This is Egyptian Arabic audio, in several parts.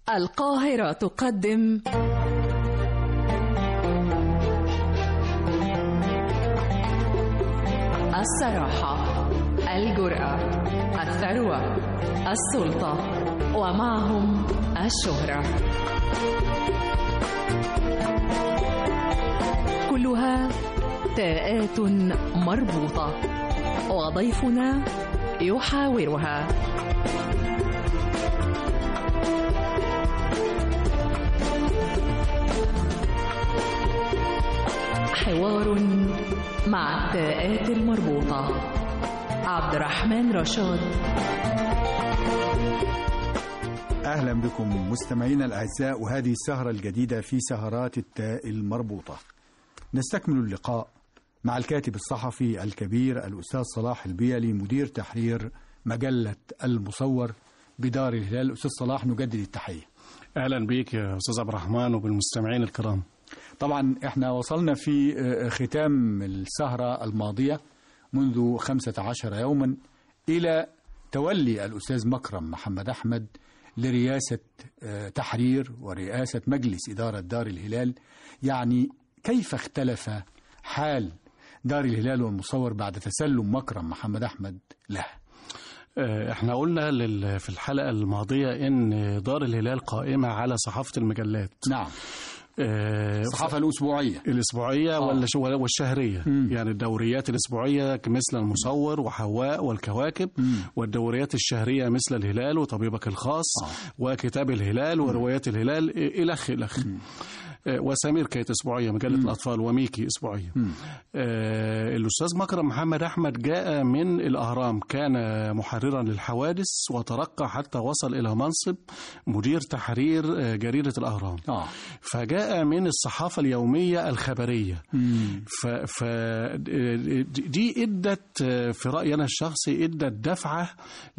القاهرة تقدم الصراحة الجرأة الثروة السلطة ومعهم الشهرة كلها تاءات مربوطة وضيفنا يحاورها حوار مع التاءات المربوطة عبد الرحمن رشاد أهلا بكم مستمعينا الأعزاء وهذه السهرة الجديدة في سهرات التاء المربوطة نستكمل اللقاء مع الكاتب الصحفي الكبير الأستاذ صلاح البيلي مدير تحرير مجلة المصور بدار الهلال أستاذ صلاح نجدد التحية اهلا بيك يا استاذ عبد الرحمن وبالمستمعين الكرام طبعا احنا وصلنا في ختام السهرة الماضية منذ خمسة عشر يوما إلى تولي الأستاذ مكرم محمد أحمد لرئاسة تحرير ورئاسة مجلس إدارة دار الهلال يعني كيف اختلف حال دار الهلال والمصور بعد تسلم مكرم محمد أحمد له احنا قلنا لل- في الحلقة الماضية ان دار الهلال قائمة على صحافة المجلات نعم آه، الصحافة الأسبوعية الأسبوعية آه. ولا شو- والشهرية مم. يعني الدوريات الأسبوعية مثل المصور وحواء والكواكب مم. والدوريات الشهرية مثل الهلال وطبيبك الخاص آه. وكتاب الهلال وروايات الهلال إ- إلخ إلخ آه، وسمير كانت أسبوعية مجلة الأطفال وميكي أسبوعية مم. آه، الأستاذ مكرم محمد أحمد جاء من الأهرام كان محررا للحوادث وترقى حتى وصل إلى منصب مدير تحرير آه، جريدة الأهرام آه. فجاء من الصحافة اليومية الخبرية مم. ف, ف دي ادت في رايي انا الشخصي ادت دفعه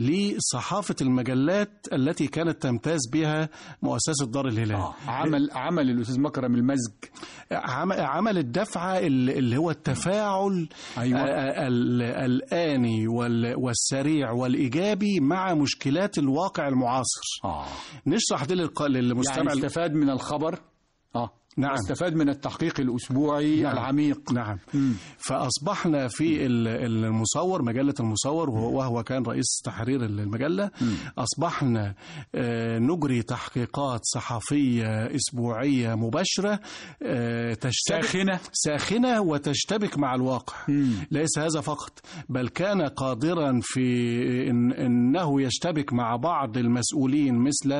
لصحافه المجلات التي كانت تمتاز بها مؤسسه دار الهلال آه. عمل عمل الأستاذ مكرم المزج عم- عمل الدفعه اللي اللي هو التفاعل أيوة. آه، ال- الاني وال- والسريع والايجابي مع مشكلات الواقع المعاصر آه. نشرح دي للق- للمستمع يعني استفاد من الخبر آه. نعم. استفاد من التحقيق الأسبوعي نعم. العميق نعم مم. فأصبحنا في ال- المصور مجلة المصور وهو وهو كان رئيس تحرير المجلة أصبحنا آه، نجري تحقيقات صحفية أسبوعية مباشرة آه، تشتبك ساخنة ساخنة وتشتبك مع الواقع مم. ليس هذا فقط بل كان قادرا في إن انه يشتبك مع بعض المسؤولين مثل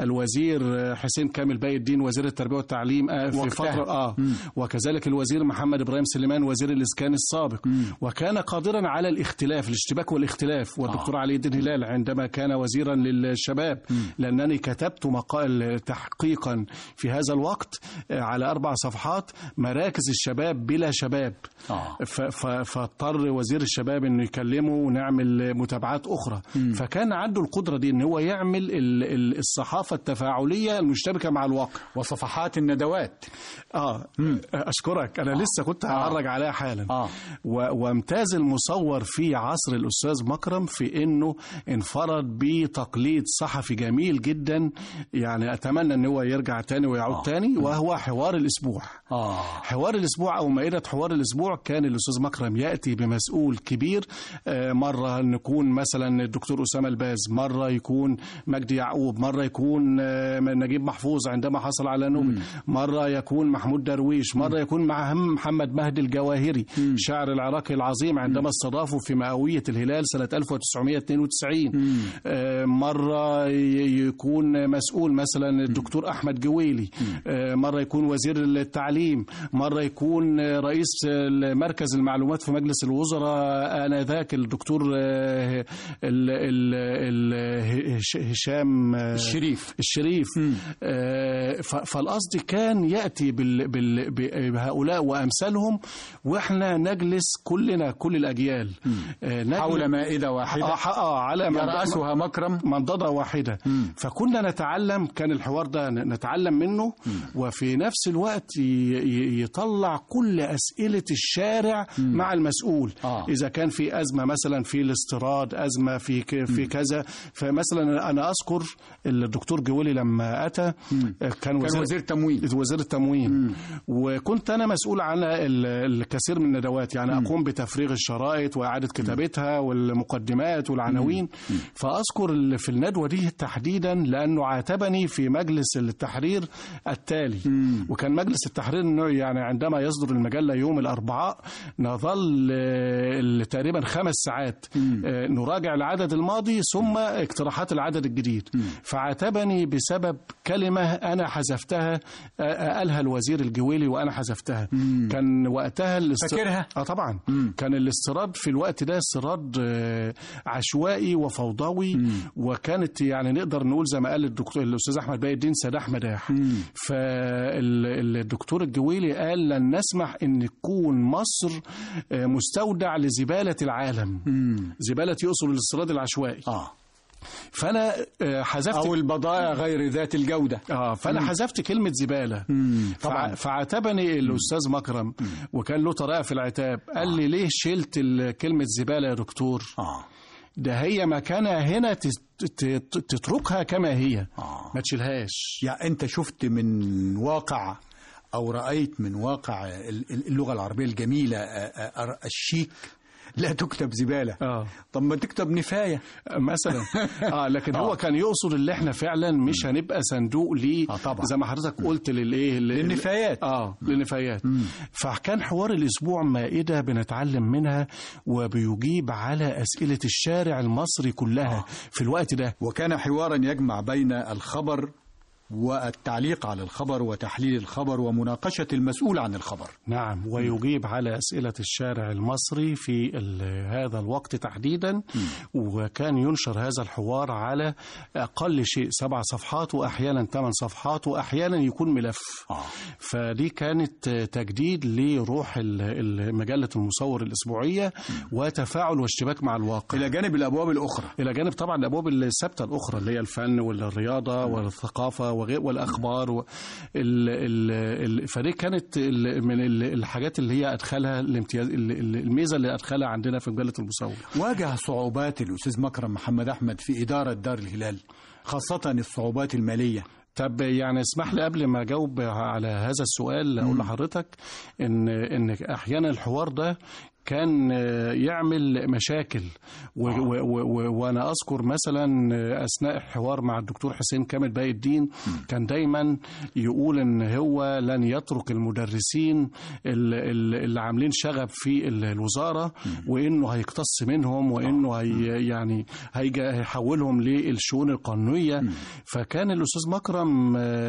الوزير حسين كامل باقي الدين وزير التربيه والتعليم آه، في وقتها. فتره اه وكذلك الوزير محمد ابراهيم سليمان وزير الاسكان السابق وكان قادرا على الاختلاف الاشتباك والاختلاف والدكتور علي الدين هلال عندما كان وزيرا للشباب لانني كتبت مقال تحقيقا في هذا الوقت آه، على اربع صفحات مراكز الشباب بلا شباب آه. ف- ف- فاضطر وزير الشباب انه يكلمه ونعمل متابعات اخرى فكان عنده القدره دي ان هو يعمل ال- ال- الصحافه التفاعليه المشتبكه مع الواقع وصفحات الندوات اه اشكرك انا لسه كنت هعرج عليها حالا آه. و- وامتاز المصور في عصر الاستاذ مكرم في انه انفرد بتقليد صحفي جميل جدا يعني اتمنى ان هو يرجع تاني ويعود آه. تاني وهو حوار الاسبوع آه. حوار الاسبوع او مائده حوار الاسبوع كان الاستاذ مكرم ياتي بمسؤول كبير آه، مره نكون مثلا الدكتور اسامه الباز مره يكون مجدي يعقوب مره يكون آه، نجيب محفوظ عندما حصل على نوبل مره يكون محمود درويش مره يكون مع هم محمد مهدي الجواهري شاعر العراقي العظيم عندما استضافه في مئويه الهلال سنه 1992 آه، مره ي- يكون مسؤول مثلا الدكتور احمد جويلي آه، مره يكون وزير التعليم مره يكون آه، رئيس مركز المعلومات في مجلس الوزراء انذاك الدكتور آه، ال- ال- ال- هش- هشام آه، الشريف الشريف آه، آه، ف- فالقصد كان ياتي بال بال بهؤلاء وامثالهم واحنا نجلس كلنا كل الاجيال آه، نجلس- حول مائدة آه، واحدة آه، على من- يرأسها مكرم منضدة واحدة فكنا نتعلم كان الحوار ده ن- نتعلم منه وفي نفس الوقت ي- ي- يطلع كل أسئلة الشارع مع المسؤول آه. إذا كان في أزمة مثلا في الاستيراد أزمة في ك- في كذا فمثلا أنا أذكر الدكتور جويلي لما أتى كان كان وزير تموين وزير التموين وكنت انا مسؤول عن ال- الكثير من الندوات يعني اقوم بتفريغ الشرائط واعاده كتابتها والمقدمات والعناوين فاذكر ال- في الندوه دي تحديدا لانه عاتبني في مجلس التحرير التالي وكان مجلس التحرير إنه يعني عندما يصدر المجله يوم الاربعاء نظل آه، ال- تقريبا خمس ساعات آه، نراجع العدد الماضي ثم اقتراحات العدد الجديد فعاتبني بسبب كلمه انا حذفتها آه، قالها الوزير الجويلي وانا حذفتها كان وقتها الاست... فاكرها؟ اه طبعا كان الاستيراد في الوقت ده استيراد آه، عشوائي وفوضوي وكانت يعني نقدر نقول زي ما قال الدكتور الاستاذ احمد باقي الدين سداح مداح فالدكتور الجويلي قال لن نسمح ان تكون مصر آه، مستودع لزباله العالم زباله يقصد الاستيراد العشوائي آه. فانا آه، حذفت أو البضائع غير ذات الجودة اه فانا حذفت كلمه زباله طبعا. فع- فعاتبني الاستاذ مكرم وكان له طريقه في العتاب قال لي ليه شلت ال- كلمه زباله يا دكتور آه. ده هي مكانها هنا تت- تت- تتركها كما هي آه. ما تشيلهاش يعني أنت شفت من واقع أو رأيت من واقع ال- ال- اللغة العربية الجميلة آه، آه، الشيك لا تكتب زبالة اه طب ما تكتب نفاية مثلا اه لكن آه. هو كان يقصد اللي احنا فعلا مش هنبقى صندوق ليه آه طبعا. زي ما حضرتك قلت للايه لل- للنفايات. اه للنفايات فكان حوار الاسبوع مائده بنتعلم منها وبيجيب على اسئله الشارع المصري كلها في الوقت ده وكان حوارا يجمع بين الخبر والتعليق على الخبر وتحليل الخبر ومناقشة المسؤول عن الخبر نعم ويجيب على أسئلة الشارع المصري في ال- هذا الوقت تحديدا وكان ينشر هذا الحوار على أقل شيء سبع صفحات وأحيانا ثمان صفحات وأحيانا يكون ملف آه. فدي كانت تجديد لروح ال- ال- مجلة المصور الأسبوعية وتفاعل واشتباك مع الواقع إلى جانب الأبواب الأخرى الى جانب طبعا الابواب الثابته الاخرى اللي هي الفن والرياضه والثقافه وغير والاخبار و ال ال ال فدي كانت ال من ال الحاجات اللي هي ادخلها الامتياز ال- ال- الميزه اللي ادخلها عندنا في مجله المصور واجه صعوبات الأستاذ مكرم محمد أحمد في إدارة دار الهلال خاصة الصعوبات المالية طب يعني اسمح لي قبل ما اجاوب على هذا السؤال اقول لحضرتك ان ان احيانا الحوار ده كان يعمل مشاكل و و و و وانا اذكر مثلا اثناء الحوار مع الدكتور حسين كامل باقي الدين كان دايما يقول ان هو لن يترك المدرسين ال- ال- اللي عاملين شغب في ال- الوزاره وانه هيقتص منهم وانه هي يعني هيجي هيحولهم للشؤون القانونيه فكان الاستاذ مكرم آه،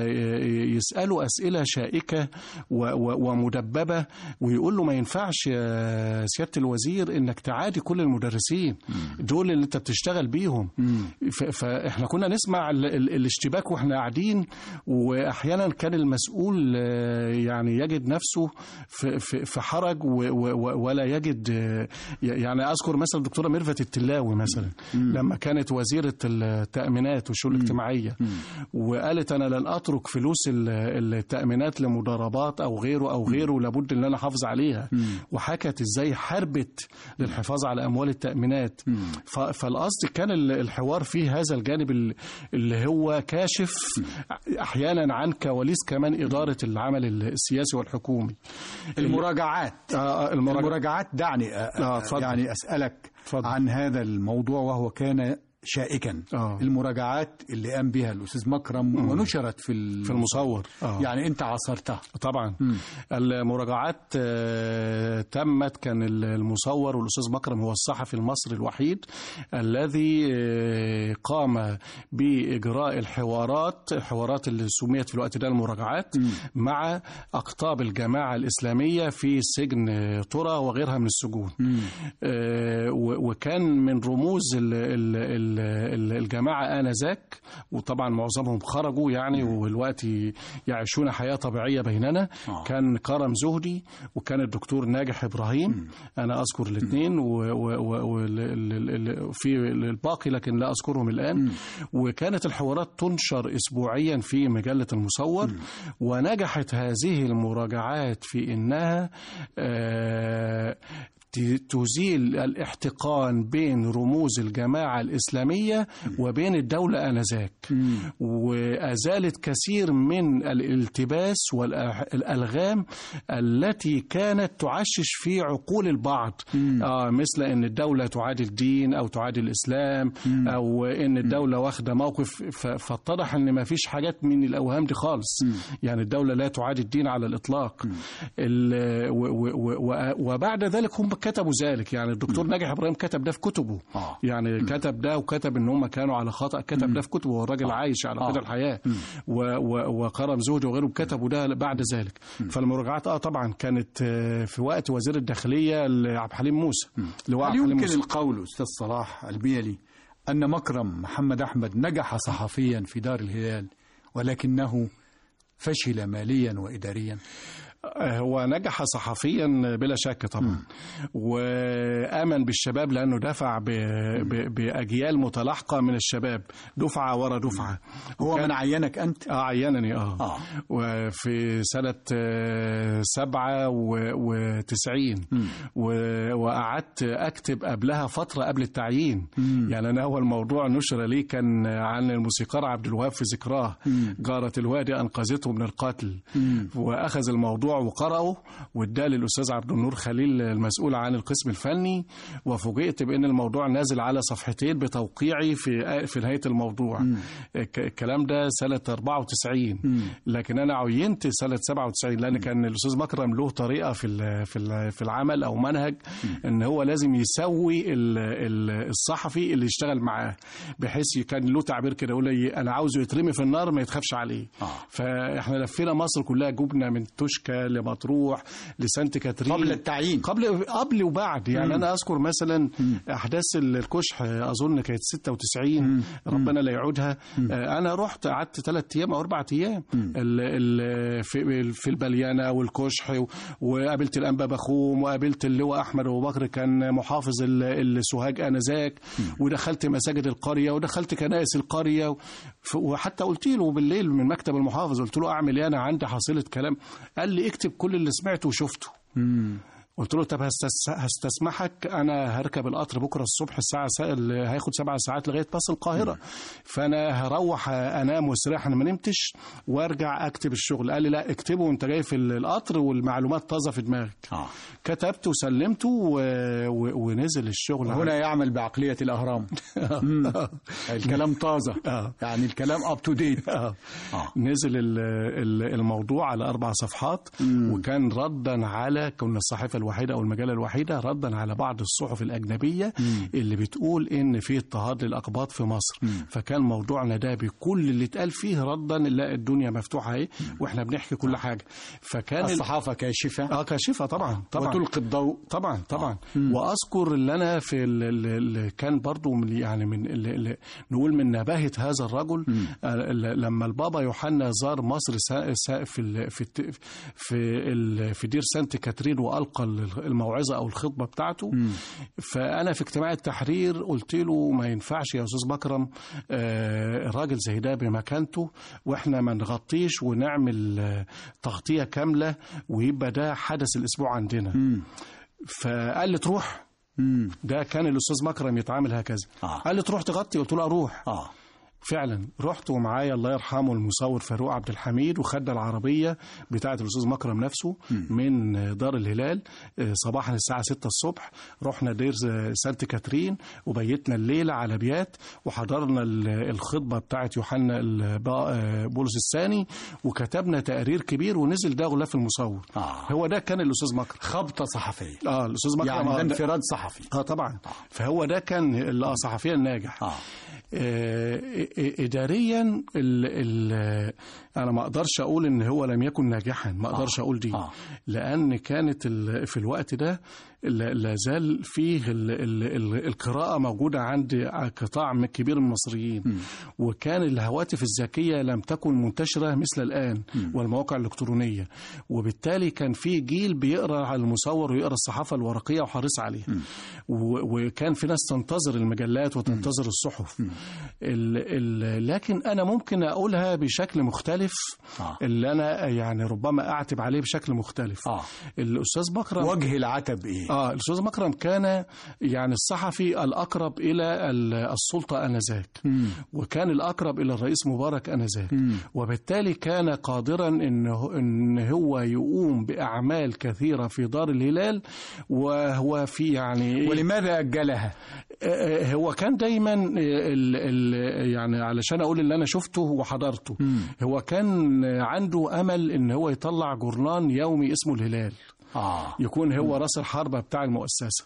يساله اسئله شائكه و- و- ومدببه ويقول له ما ينفعش يا سياده الوزير انك تعادي كل المدرسين دول اللي انت بتشتغل بيهم ف- فاحنا كنا نسمع ال- ال- الاشتباك واحنا قاعدين واحيانا كان المسؤول آه، يعني يجد نفسه في في في حرج و- و- و- ولا يجد آه، يعني اذكر مثلا الدكتوره ميرفت التلاوي مثلا لما كانت وزيره التامينات والشؤون الاجتماعيه وقالت انا لن اترك فلوس ال- التامينات لمضاربات او غيره او غيره لابد ان انا احافظ عليها وحكت ازاي حاربت للحفاظ على اموال التامينات ف- فالقصد كان ال- الحوار فيه هذا الجانب ال- اللي هو كاشف احيانا عن كواليس كمان اداره العمل السياسي والحكومي المراجعات آه، المراجعة المراجعات دعني آه، آه، اتفضل. يعني أسألك اتفضل. عن هذا الموضوع وهو كان شائكا آه. المراجعات اللي قام بها الأستاذ مكرم ونشرت في ال- في المصور آه. يعني أنت عاصرتها طبعا المراجعات آه، تمت كان المصور والاستاذ مكرم هو الصحفي المصري الوحيد الذي آه، قام باجراء الحوارات الحوارات اللي سميت في الوقت ده المراجعات مع اقطاب الجماعه الاسلاميه في سجن آه، طرى وغيرها من السجون آه، و- وكان من رموز ال- ال- ال- ال- الجماعة آنذاك وطبعا معظمهم خرجوا يعني ودلوقتي يعيشون حياة طبيعية بيننا آه. كان كرم زهدي وكان الدكتور ناجح إبراهيم أنا أذكر الاثنين وفي الباقي لكن لا أذكرهم الآن وكانت الحوارات تنشر أسبوعيا في مجلة المصور ونجحت هذه المراجعات في إنها آه، ت- تزيل الاحتقان بين رموز الجماعة الإسلامية وبين الدولة آنذاك وأزالت كثير من الالتباس والألغام التي كانت تعشش في عقول البعض آه مثل أن الدولة تعادي الدين أو تعادي الإسلام أو أن الدولة واخدة موقف ف- فاتضح أن ما فيش حاجات من الأوهام دي خالص يعني الدولة لا تعادي الدين على الإطلاق ال- و- و- و- وبعد ذلك هم كتبوا ذلك يعني الدكتور ناجح إبراهيم كتب ده في كتبه آه. يعني كتب ده وكتب ان هم كانوا على خطا كتب ده في كتبه هو الراجل عايش على آه. قيد الحياه و- و- وكرم زهدي وغيره كتبوا ده بعد ذلك فالمراجعات اه طبعا كانت آه، في وقت وزير الداخليه عبد الحليم موسى لواء هل عبد الحليم يمكن موسى القول أستاذ صلاح البيلي أن مكرم محمد أحمد نجح صحفيا في دار الهلال ولكنه فشل ماليا وإداريا آه، هو نجح صحفيا بلا شك طبعا وامن بالشباب لانه دفع ب... ب... باجيال متلاحقه من الشباب دفعه ورا دفعه هو وكان- من عينك أنت اه عينني اه, آه. وفي سنة آه، سبعة و- وتسعين و- وقعدت أكتب قبلها فترة قبل التعيين يعني أنا أول موضوع نشر لي كان عن الموسيقار عبد الوهاب في ذكراه جارة الوادي أنقذته من القتل وأخذ الموضوع وقرأه واداه للأستاذ عبد النور خليل المسؤول عن القسم الفني وفوجئت بأن الموضوع نازل على صفحتين بتوقيعي في في نهاية الموضوع الك- الكلام ده سنة 94 لكن أنا عينت سنة 97 لأن كان الأستاذ مكرم له طريقة في ال- في ال- في العمل أو منهج إن هو لازم يسوي ال- ال- الصحفي اللي يشتغل معاه بحيث كان له تعبير كده يقول لي أنا عاوزه يترمي في النار ما يتخافش عليه آه. فإحنا لفينا مصر كلها جبنا من توشكا لمطروح لسانت كاترين قبل التعيين. قبل قبل وبعد يعني انا اذكر مثلا احداث الكشح اظن كانت 96 ربنا لا يعودها آه، انا رحت قعدت ثلاث ايام او اربع ايام ال ال في في البليانه والكشح و- وقابلت الانبا بخوم وقابلت اللواء احمد ابو بكر كان محافظ ال- السوهاج انذاك ودخلت مساجد القريه ودخلت كنائس القريه و- ف- وحتى قلت له بالليل من مكتب المحافظ قلت له اعمل ايه انا عندي حصيله كلام قال لي اكتب كل اللي سمعته وشفته قلت له طب هستس... هستسمحك انا هركب القطر بكره الصبح الساعه سا... اللي هياخد سبع ساعات لغايه باص القاهره فانا هروح انام واستريح انا ما نمتش وارجع اكتب الشغل قال لي لا اكتبه وانت جاي في القطر والمعلومات طازه في دماغك آه. كتبت وسلمته و... و... ونزل الشغل هنا يعمل بعقلية الأهرام مم. الكلام طازة آه. يعني الكلام أب تو ديت آه. نزل ال- ال- الموضوع على أربع صفحات وكان ردا على كنا الصحيفة الوحيدة أو المجلة الوحيدة ردا على بعض الصحف الأجنبية اللي بتقول إن في اضطهاد للأقباط في مصر فكان موضوعنا ده بكل اللي اتقال فيه ردا لا الدنيا مفتوحة اهي وإحنا بنحكي كل حاجة فكان ال- الصحافة كاشفة اه كاشفه طبعا طبعا وتلقي الضوء طبعا طبعا واذكر اللي انا في اللي كان برضو من يعني من اللي اللي نقول من نباهه هذا الرجل آه، ال- لما البابا يوحنا زار مصر سا- سا- في ال- في الت- في ال- في دير سانت كاترين والقى الموعظه او الخطبه بتاعته فانا في اجتماع التحرير قلت له ما ينفعش يا استاذ مكرم آه، الراجل زي ده بمكانته واحنا ما نغطيش ونعمل آه، تغطيه كامله ويبقى ده حدث الاسبوع عندنا فقال لي تروح مم. ده كان الاستاذ مكرم يتعامل هكذا آه. قال لي تروح تغطي قلت له اروح آه فعلا رحت ومعايا الله يرحمه المصور فاروق عبد الحميد وخدنا العربيه بتاعه الاستاذ مكرم نفسه من دار الهلال آه، صباحا الساعه 6 الصبح رحنا دير سانت كاترين وبيتنا الليله على بيات وحضرنا ال- الخطبه بتاعه يوحنا الب- آه، بولس الثاني وكتبنا تقرير كبير ونزل ده غلاف المصور آه. هو ده كان الاستاذ مكرم خبطة صحفية اه الاستاذ مكرم يعني آه، ده ده- انفراد صحفي اه طبعا فهو ده كان ال- آه، صحفيا الناجح آه. آه، إداريا ال ال أنا ما أقدرش أقول إن هو لم يكن ناجحا ما أقدرش آه. أقول دي آه. لأن كانت ال- في الوقت ده لا لا زال فيه ال ال ال القراءة موجودة عند قطاع كبير من المصريين وكان الهواتف الذكية لم تكن منتشرة مثل الآن والمواقع الإلكترونية وبالتالي كان في جيل بيقرأ على المصور ويقرأ الصحافة الورقية وحريص عليها و- وكان في ناس تنتظر المجلات وتنتظر الصحف ال ال لكن أنا ممكن أقولها بشكل مختلف آه. اللي أنا يعني ربما أعتب عليه بشكل مختلف آه. الأستاذ بكرم وجه العتب إيه اه الاستاذ مكرم كان يعني الصحفي الاقرب الى ال- السلطه انذاك وكان الاقرب الى الرئيس مبارك انذاك وبالتالي كان قادرا ان هو- ان هو يقوم باعمال كثيره في دار الهلال وهو في يعني ولماذا أجلها آه، هو كان دايما ال ال يعني علشان اقول اللي انا شفته وحضرته هو كان عنده امل ان هو يطلع جورنان يومي اسمه الهلال آه يكون هو راس الحربة بتاع المؤسسة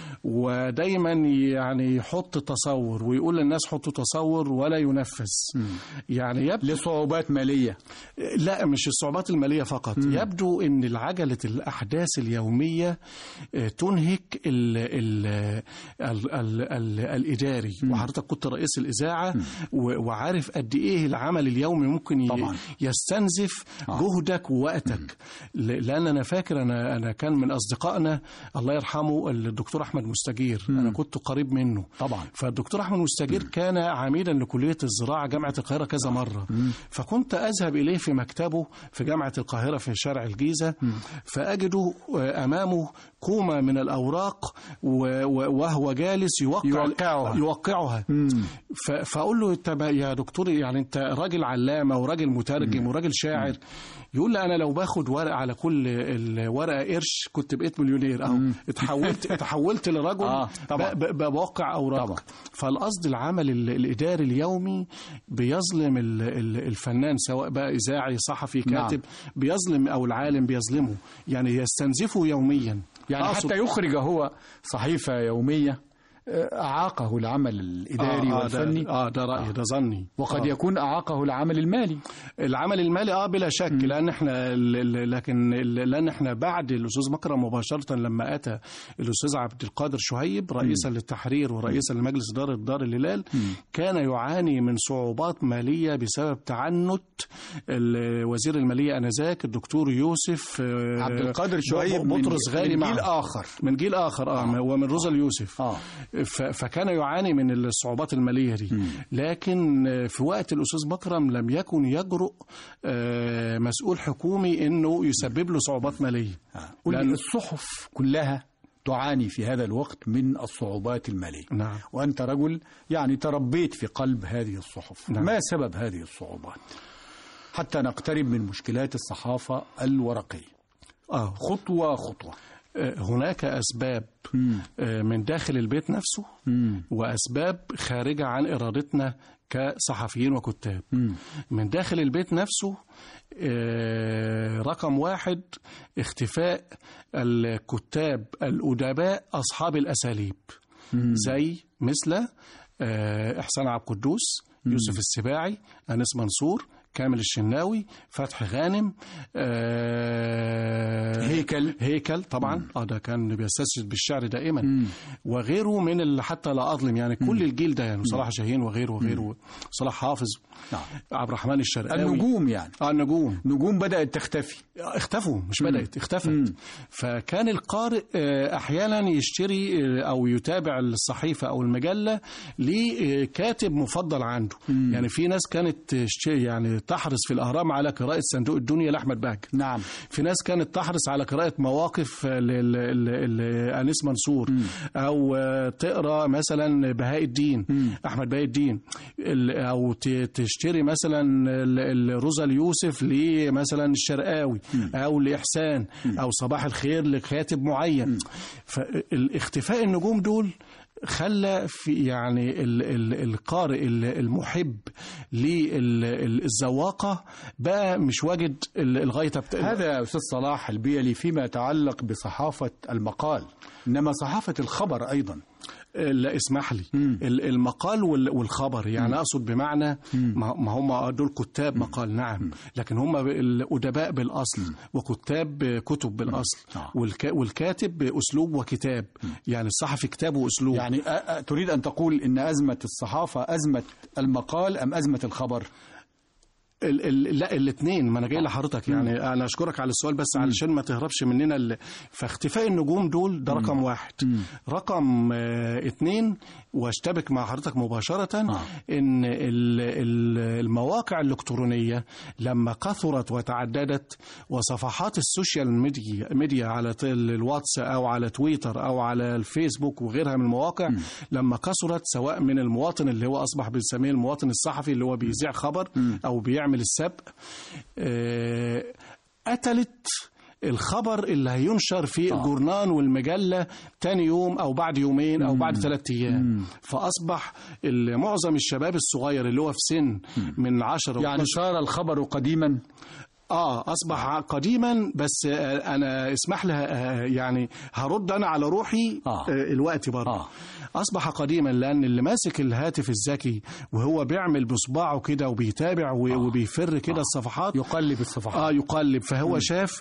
ودايما يعني يحط تصور ويقول للناس حطوا تصور ولا ينفذ يعني يبدو لصعوبات مالية لا مش الصعوبات المالية فقط يبدو ان العجلة الاحداث اليومية آه، تنهك ال ال ال ال ال الاداري وحضرتك كنت رئيس الاذاعة و- وعارف قد ايه العمل اليومي ممكن ي- طبعاً. يستنزف جهدك ووقتك ل- لان انا فاكر انا انا كان من اصدقائنا الله يرحمه الدكتور احمد مستجير انا كنت قريب منه طبعا فالدكتور احمد مستجير كان عميدا لكليه الزراعه جامعه القاهره كذا مره فكنت اذهب اليه في مكتبه في جامعه القاهره في شارع الجيزه فاجده امامه كومه من الاوراق و- و- وهو جالس يوقع يوقعها. يوقعها ف- فاقول له طب يا دكتور يعني انت راجل علامه وراجل مترجم وراجل شاعر يقول لي انا لو باخد ورقه على كل الورقه قرش كنت بقيت مليونير اهو اتحولت اتحولت لرجل آه، طبعاً. ب- ب- بوقع اوراق طبعاً. فالقصد العمل ال- الاداري اليومي بيظلم ال- ال- الفنان سواء بقى اذاعي صحفي نعم. كاتب بيظلم او العالم بيظلمه يعني يستنزفه يوميا يعني أقصد- حتى يخرج هو صحيفة يومية آه، أعاقه العمل الإداري آه، آه، والفني ده اه ده رايي ده ظني وقد آه. يكون أعاقه العمل المالي العمل المالي اه بلا شك لان احنا ال- ال- لكن ال- لان احنا بعد الاستاذ مكرم مباشره لما اتى الاستاذ عبد القادر شهيب رئيسا للتحرير ورئيسا لمجلس اداره دار الهلال كان يعاني من صعوبات ماليه بسبب تعنت ال- وزير الماليه انذاك الدكتور يوسف آه، عبد القادر شعيب من- بطرس غالي من معه. جيل آخر من جيل اخر اه, آه. ومن روزا اليوسف آه. ف- فكان يعاني من الصعوبات الماليه دي لكن في وقت الاستاذ بكرم لم يكن يجرؤ آه، مسؤول حكومي انه يسبب له صعوبات ماليه قل لي لأن- الصحف كلها تعاني في هذا الوقت من الصعوبات المالية نعم وأنت رجل يعني تربيت في قلب هذه الصحف نعم. ما سبب هذه الصعوبات حتى نقترب من مشكلات الصحافة الورقية اه خطوة خطوة آه، هناك اسباب آه، من داخل البيت نفسه واسباب خارجه عن ارادتنا كصحفيين وكتاب من داخل البيت نفسه آه، رقم واحد اختفاء الكتاب الأدباء أصحاب الأساليب زي مثل آه، إحسان عبد القدوس يوسف السباعي أنس منصور كامل الشناوي فتحي غانم آه، هيكل. هيكل طبعا اه ده كان بيستشهد بالشعر دائما وغيره من اللي حتى لا اظلم يعني كل الجيل ده يعني صلاح جاهين وغيره وغيره صلاح حافظ نعم. عبد الرحمن الشرقاوي النجوم يعني اه النجوم نجوم بدأت تختفي اختفوا مش بدأت اختفت فكان القارئ آه، احيانا يشتري آه، او يتابع الصحيفه او المجله لكاتب مفضل عنده يعني في ناس كانت تشت- يعني تحرص في الاهرام على قراءه صندوق الدنيا لاحمد بهجت نعم في ناس كانت تحرص على قراءة مواقف ل- ل- ل- لأنيس منصور أو آه، تقرأ مثلا بهاء الدين أحمد بهاء الدين ال- أو ت- تشتري مثلا ال- ال- روزا اليوسف لمثلا الشرقاوي أو لإحسان أو صباح الخير لكاتب معين فاختفاء النجوم دول خلى في يعني ال ال القارئ ال- المحب للزواقة بقى مش واجد ال- الغاية بتاع هذا يا أستاذ صلاح البيلي فيما يتعلق بصحافة المقال إنما صحافة الخبر أيضا لا اسمح لي ال- المقال وال- والخبر يعني اقصد بمعنى ما ما هم دول كتاب مقال نعم لكن هم الادباء بالاصل وكتاب كتب بالاصل آه. والك- والكاتب باسلوب وكتاب يعني الصحفي كتاب واسلوب يعني أ- أ- تريد أن تقول إن أزمة الصحافة أزمة المقال أم أزمة الخبر ال ال لا الاثنين ما انا جاي لحضرتك يعني انا اشكرك على السؤال بس علشان ما تهربش مننا ال... فاختفاء النجوم دول ده رقم واحد رقم آه اتنين واشتبك مع حضرتك مباشرة آه. ان ال ال المواقع الالكترونية لما كثرت وتعددت وصفحات السوشيال ميديا ميديا على ت- الواتس او على تويتر او على الفيسبوك وغيرها من المواقع لما كثرت سواء من المواطن اللي هو اصبح بنسميه المواطن الصحفي اللي هو بيذيع خبر او بيعمل السبق آه، قتلت الخبر اللي هينشر في الجورنان والمجلة تاني يوم أو بعد يومين أو بعد ثلاثة أيام فأصبح ال- معظم الشباب الصغير اللي هو في سن من 10 يعني صار الخبر قديما اه اصبح قديما بس آه، انا اسمح لي آه، يعني هرد انا على روحي آه. آه. الوقت برضه آه. آه. اصبح قديما لان اللي ماسك الهاتف الذكي وهو بيعمل بصباعه كده وبيتابع و- آه. وبيفر كده الصفحات يقلب الصفحات اه يقلب فهو شاف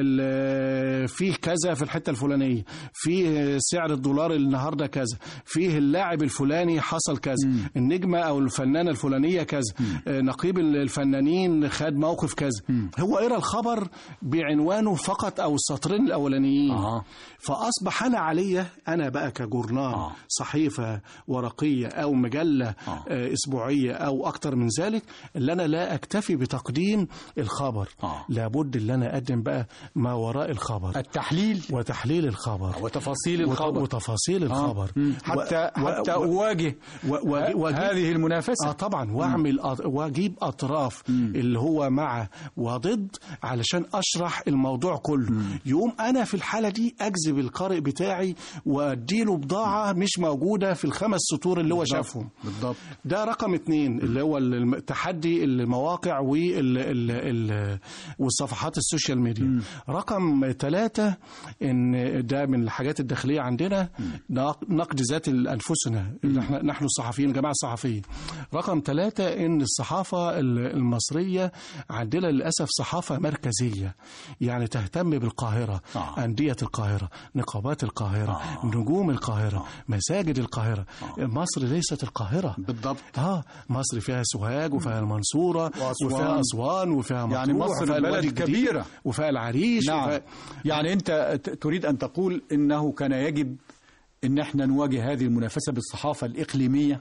ال- فيه كذا في الحته الفلانيه فيه سعر الدولار النهارده كذا فيه اللاعب الفلاني حصل كذا النجمه او الفنانه الفلانيه كذا آه، نقيب الفنانين خد موقف كذا هو قرا الخبر بعنوانه فقط او السطرين الاولانيين آه. فاصبح انا عليا انا بقى كجورنال آه. صحيفه ورقيه او مجله آه. آه، اسبوعيه او اكتر من ذلك اللي انا لا اكتفي بتقديم الخبر آه. لابد اللي انا اقدم بقى ما وراء الخبر التحليل وتحليل الخبر وتفاصيل وت- الخبر وتفاصيل آه. الخبر مم. و- حتى و- حتى و- أواجه و- و- ه- وأجيب- هذه المنافسة اه طبعا واعمل أط- واجيب اطراف اللي هو مع وضد علشان اشرح الموضوع كله يقوم انا في الحاله دي اجذب القارئ بتاعي واديله بضاعه مش موجوده في الخمس سطور اللي هو شافهم بالضبط ده رقم اتنين اللي هو الم- تحدي المواقع وال ال ال والصفحات السوشيال ميديا رقم ثلاثة ان ده من الحاجات الداخلية عندنا نق- نقد ذات أنفسنا اللي احنا نحن الصحفيين الجماعة الصحفية رقم ثلاثة ان الصحافة ال- المصرية عندنا للأسف صحافة مركزية يعني تهتم بالقاهرة آه. أندية القاهرة نقابات القاهرة آه. نجوم القاهرة مساجد القاهرة مصر ليست القاهرة بالضبط اه مصر فيها سوهاج وفيها المنصورة وأسوان. وفيها أسوان وفيها مطروح يعني مصر وفيها بلد الوادي الجديد كبيرة. وفيها العريش نعم وفيها يعني أنت ت- تريد أن تقول إنه كان يجب أن احنا نواجه هذه المنافسة بالصحافة الإقليمية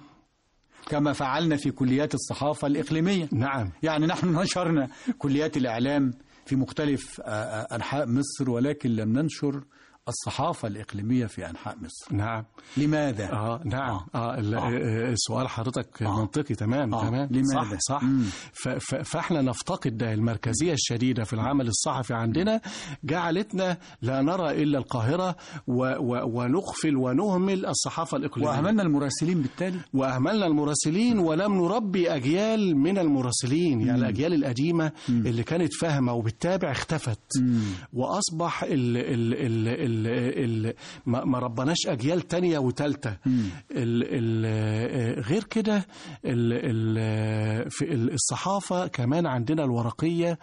كما فعلنا في كليات الصحافة الإقليمية نعم يعني نحن نشرنا كليات الإعلام في مختلف آه، آه، أنحاء مصر ولكن لم ننشر الصحافة الإقليمية في أنحاء مصر نعم لماذا؟ اه نعم آه. اه, ال- آه. آه. السؤال حضرتك منطقي تمام آه. تمام لماذا؟ صح صح مم. ف ف فاحنا نفتقد ده المركزيه الشديده في العمل الصحفي عندنا جعلتنا لا نرى الا القاهره و و ونغفل ونهمل الصحافه الاقليميه وأهملنا المراسلين بالتالي واهملنا المراسلين ولم نربي اجيال من المراسلين يعني الاجيال القديمه اللي كانت فاهمه وبتتابع اختفت واصبح ال ال ال ال ال ما ما ربناش اجيال تانية وتالتة ال ال غير كده ال ال في ال- الصحافه كمان عندنا الورقيه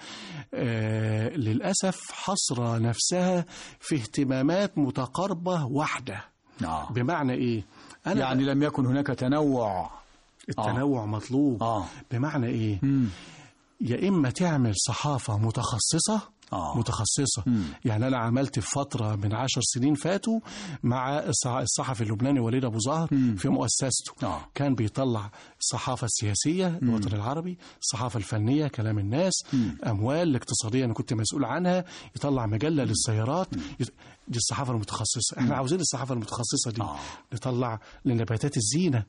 آه، للاسف حصر نفسها في اهتمامات متقاربه واحده آه. بمعنى ايه انا يعني لم يكن هناك تنوع التنوع مطلوب آه. بمعنى ايه مم. يا اما تعمل صحافه متخصصه آه. متخصصة مم. يعني أنا عملت في فترة من عشر سنين فاتوا مع الص- الصحفي اللبناني وليد أبو زهر مم. في مؤسسته آه. كان بيطلع الصحافة السياسية الوطن العربي الصحافة الفنية كلام الناس أموال الاقتصادية أنا كنت مسؤول عنها يطلع مجلة للسيارات يط- دي الصحافة المتخصصة احنا عاوزين الصحافة المتخصصة دي آه. نطلع لنباتات الزينة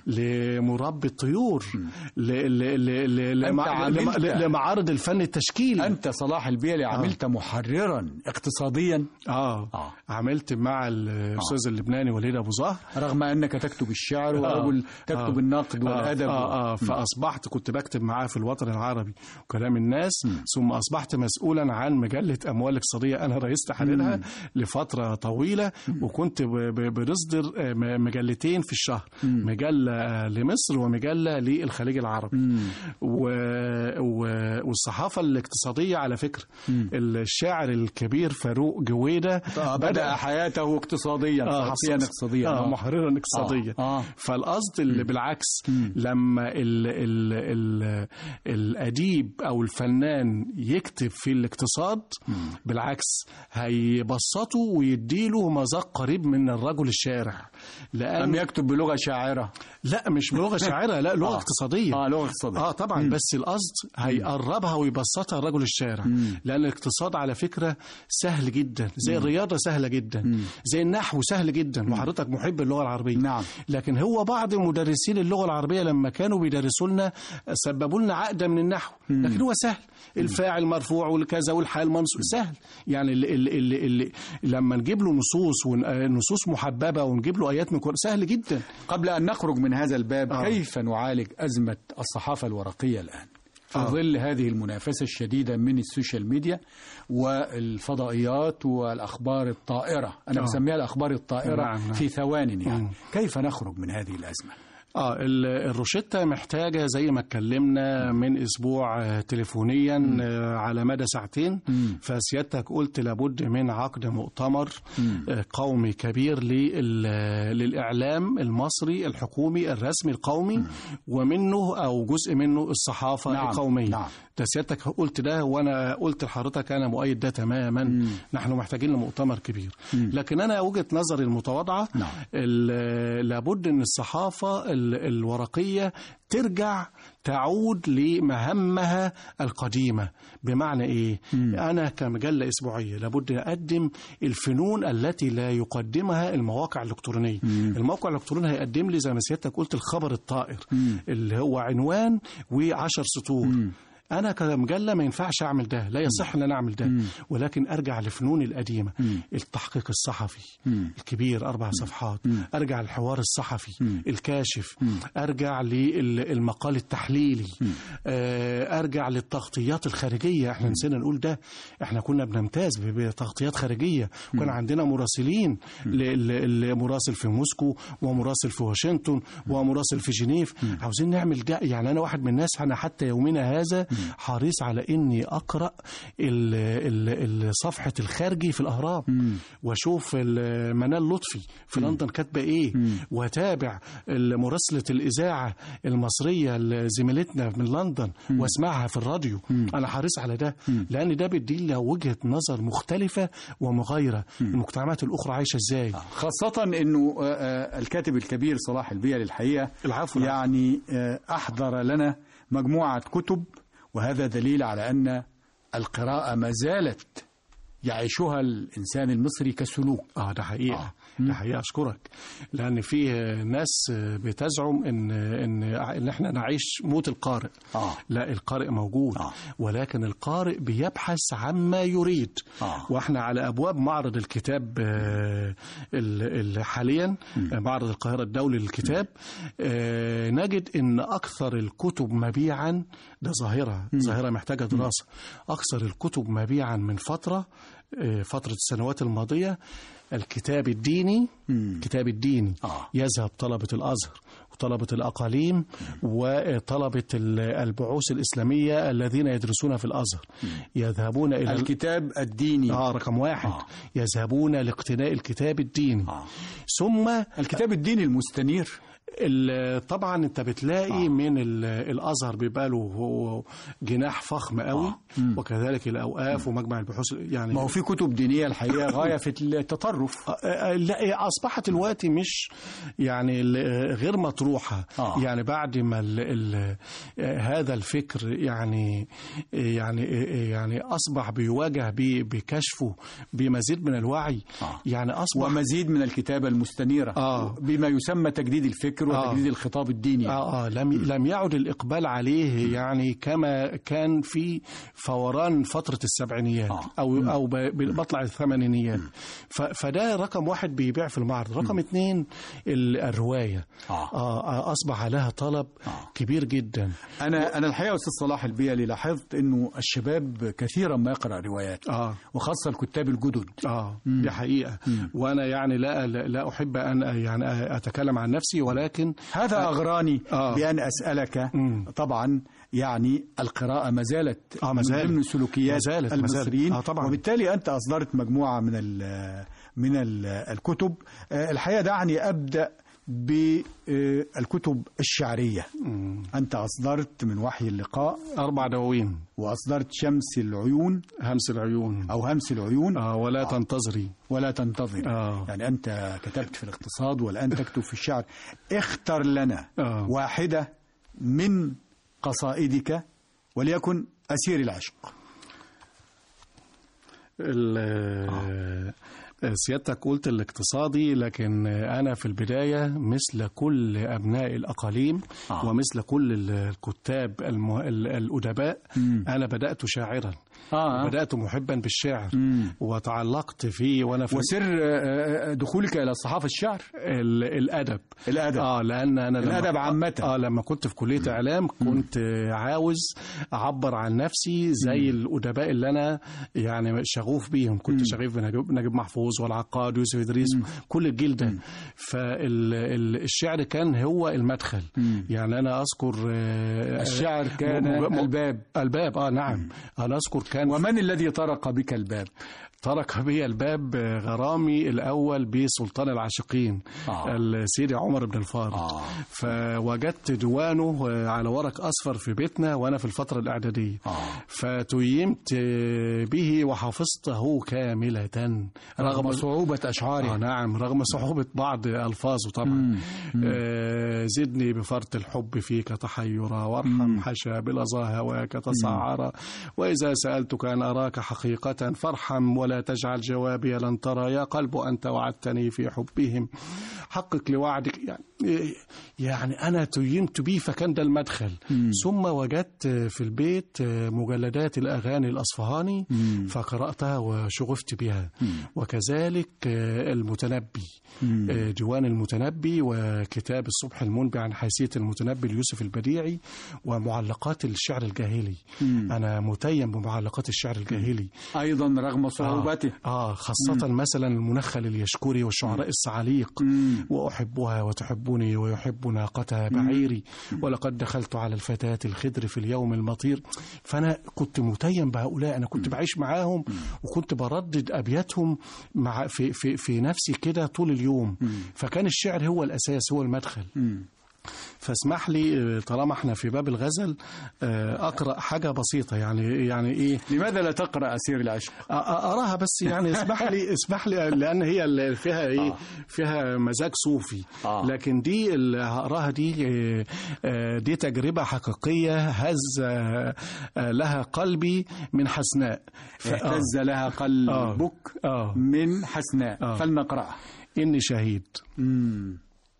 لمربي الطيور ل- ل- ل- ل- أنت لمع- عملت- لم- لمعارض الفن التشكيلي أنت صلاح البيلي عملت محررا اقتصاديا اه, آه. عملت مع الاستاذ اللبناني وليد ابو زهر رغم انك تكتب الشعر ورجل تكتب آه. النقد والادب آه, آه فأصبحت كنت بكتب معاه في الوطن العربي وكلام الناس ثم أصبحت مسؤولا عن مجلة أموال اقتصادية أنا رئيس تحريرها لفترة طويلة وكنت ب- ب- بنصدر آه، م- مجلتين في الشهر مجلة آه، لمصر ومجلة للخليج العربي و... و... والصحافة الاقتصادية على فكرة الشاعر الكبير فاروق جويدة بدأ حياته اقتصاديا آه، صحفيا اقتصاديا آه آه. محررا اقتصاديا آه، آه. فالقصد اللي بالعكس لما ال ال ال الأديب أو الفنان يكتب في الاقتصاد بالعكس هيبسطه ويديله مذاق قريب من الرجل الشارع لم لأن يكتب بلغة شاعرة لا مش بلغة شاعرة لا لغة آه. اقتصادية اه لغة اقتصادية اه طبعا بس القصد هيقربها ويبسطها الرجل الشارع لان الاقتصاد على فكره سهل جدا زي الرياضه سهله جدا زي النحو سهل جدا وحضرتك محب اللغه العربيه نعم. لكن هو بعض مدرسين اللغه العربيه لما كانوا بيدرسوا لنا سببوا لنا عقده من النحو لكن هو سهل الفاعل مرفوع والكذا والحال منصوب سهل يعني اللي اللي اللي اللي لما نجيب له نصوص ونصوص محببه ونجيب له ايات من القران سهل جدا قبل أن نخرج من هذا الباب آه. كيف نعالج أزمة الصحافة الورقية الآن في آه. ظل هذه المنافسة الشديدة من السوشيال ميديا والفضائيات والأخبار الطائرة أنا آه. بسميها الأخبار الطائرة نعم، نعم. في ثوان يعني مم. كيف نخرج من هذه الأزمة اه ال- الروشتة محتاجة زي ما اتكلمنا من اسبوع آه، تليفونيا آه، على مدى ساعتين فسيادتك قلت لابد من عقد مؤتمر آه، قومي كبير لل- للاعلام المصري الحكومي الرسمي القومي ومنه او جزء منه الصحافة نعم، القومية نعم. ده سيادتك قلت ده وانا قلت لحضرتك انا مؤيد ده تماما نحن محتاجين لمؤتمر كبير لكن انا وجهة نظري المتواضعة نعم. ال- لابد ان الصحافه ال- الورقيه ترجع تعود لمهامها القديمه بمعنى ايه انا كمجله اسبوعيه لابد اقدم الفنون التي لا يقدمها المواقع الالكترونيه الموقع الالكتروني هيقدم لي زي ما سيادتك قلت الخبر الطائر اللي هو عنوان وعشر سطور انا كمجله ما ينفعش اعمل ده لا يصح ان انا اعمل ده ولكن ارجع لفنوني القديمه التحقيق الصحفي الكبير اربع صفحات ارجع للحوار الصحفي الكاشف ارجع للمقال التحليلي آه، ارجع للتغطيات الخارجيه احنا نسينا نقول ده احنا كنا بنمتاز ب- بتغطيات خارجيه وكان عندنا مراسلين ل- ل- مراسل في موسكو ومراسل في واشنطن ومراسل في جنيف عاوزين نعمل ده يعني انا واحد من الناس انا حتى يومنا هذا حريص على اني اقرا ال- ال- الصفحه الخارجي في الاهرام واشوف ال- منال لطفي في لندن كاتبه ايه واتابع مراسله الاذاعه المصريه لزميلتنا من لندن واسمعها في الراديو انا حريص على ده لان ده بيدي لنا وجهه نظر مختلفه ومغايره المجتمعات الاخرى عايشه ازاي خاصة أنه آه، آه، الكاتب الكبير صلاح البيع للحقيقة العفو يعني آه، أحضر لنا مجموعة كتب وهذا دليل على أن القراءة ما زالت يعيشها الإنسان المصري كسلوك اه ده حقيقه ده حقيقه اشكرك لان في ناس بتزعم ان ان ان احنا نعيش موت القارئ آه. لا القارئ موجود آه. ولكن القارئ بيبحث عما يريد آه. واحنا على ابواب معرض الكتاب آه، ال- ال- حاليا آه، معرض القاهره الدولي للكتاب آه، نجد ان اكثر الكتب مبيعا ده ظاهره ظاهره محتاجه دراسه اكثر الكتب مبيعا من فتره آه، فتره السنوات الماضيه الكتاب الديني الكتاب الديني آه. يذهب طلبه الازهر وطلبة الأقاليم وطلبة ال- البعوث الإسلامية الذين يدرسون في الأزهر يذهبون إلى ال- الكتاب الديني آه رقم واحد آه. يذهبون لاقتناء الكتاب الديني آه. ثم الكتاب الديني المستنير ال- طبعا انت بتلاقي آه. من ال- الازهر بيبقى له هو جناح فخم قوي آه. وكذلك الاوقاف ومجمع البحوث يعني ما هو في كتب دينية الحقيقة غاية في التطرف آه، آه، لا اصبحت الوقت مش يعني ال- غير مطروحه آه. يعني بعد ما ال ال هذا الفكر يعني يعني يعني اصبح بيواجه ب- بكشفه بمزيد من الوعي آه. يعني اصبح ومزيد من الكتابة المستنيرة آه. بما يسمى تجديد الفكر الفكر آه. وتجديد الخطاب الديني آه آه لم لم يعد الإقبال عليه يعني كما كان في فوران فترة السبعينيات آه. أو أو ب- بمطلع الثمانينيات ف- فده رقم واحد بيبيع في المعرض رقم اثنين ال- الرواية آه. آه آه، أصبح عليها طلب آه. كبير جدا انا انا الحقيقه استاذ صلاح البيلي لاحظت انه الشباب كثيرا ما يقرا روايات آه وخاصه الكتاب الجدد اه دي حقيقه وانا يعني لا لا لا احب ان يعني اتكلم عن نفسي ولكن هذا اغراني آه. بان اسالك مم. طبعا يعني القراءه ما زالت آه، ما من زالت. ضمن سلوكيات ما زالت، ما زالت. المصريين آه، طبعاً. وبالتالي انت اصدرت مجموعه من ال من ال الكتب آه، الحقيقه دعني ابدا بالكتب الشعريه انت اصدرت من وحي اللقاء اربع دواوين واصدرت شمس العيون همس العيون او همس العيون آه ولا تنتظري ولا تنتظر آه. يعني أنت كتبت في الاقتصاد والآن تكتب في الشعر اختر لنا آه. واحدة من قصائدك وليكن أسير العشق ال- سيادتك قلت الاقتصادي لكن أنا في البداية مثل كل أبناء الأقاليم آه. ومثل كل الكتاب المه... ال- الأدباء أنا بدأت شاعرا آه. بدأت محبا بالشعر مم. وتعلقت فيه وأنا في وسر آه، آه، دخولك إلى صحافة الشعر ال- الادب الأدب. اه لان انا لما- الأدب عامة. اه لما كنت في كليه اعلام كنت آه، عاوز اعبر عن نفسي زي الادباء اللي انا يعني شغوف بيهم كنت شغوف بنجيب نجيب محفوظ والعقاد ويوسف ادريس كل الجيل ده فالشعر كان هو المدخل يعني انا اذكر آه، الشعر كان م- م- الباب الباب اه نعم انا اذكر كان ومن الذي طرق بك الباب ترك بي الباب غرامي الأول بسلطان العاشقين آه. السيدي عمر بن الفارض آه. فوجدت ديوانه على ورق أصفر في بيتنا وأنا في الفترة الإعدادية آه. فتيمت به وحفظته كاملة رغم صعوبة آه أشعاره نعم رغم صعوبة بعض ألفاظه طبعا آه زدني بفرط الحب فيك تحيرا وارحم حشا بلظى هواك تسعرا وإذا سألتك أن أراك حقيقة فارحم ولا تجعل جوابي لن ترى يا قلب أنت وعدتني في حبهم حقق لوعدك يعني يعني أنا تيمت به فكان ده المدخل ثم وجدت في البيت مجلدات الأغاني الأصفهاني فقرأتها وشغفت بها وكذلك المتنبي ديوان المتنبي وكتاب الصبح المنبع عن حيثية المتنبي ليوسف البديعي ومعلقات الشعر الجاهلي أنا متيم بمعلقات الشعر الجاهلي أيضا رغم صعوبته آه خاصة مثلا المنخل اليشكري والشعراء الصعاليق وأحبها وتحبني ويحب ناقتها بعيري ولقد دخلت على الفتاة الخدر في اليوم المطير فأنا كنت متيم بهؤلاء أنا كنت بعيش معاهم وكنت بردد أبياتهم مع في, في, في نفسي كده طول اليوم فكان الشعر هو الأساس هو المدخل فاسمح لي آه، طالما احنا في باب الغزل آه، اقرا حاجه بسيطه يعني يعني ايه لماذا لا تقرأ أسير العشق أ- أ- اراها بس يعني اسمح لي اسمح لي لان هي اللي فيها ايه فيها مزاج صوفي آه. لكن دي اللي هقراها دي آه، آه، دي تجربه حقيقيه هز آه، آه، لها قلبي من حسناء ف- آه، اهتز لها قلبك آه. من حسناء آه. فلنقرأها اني شهيد مم.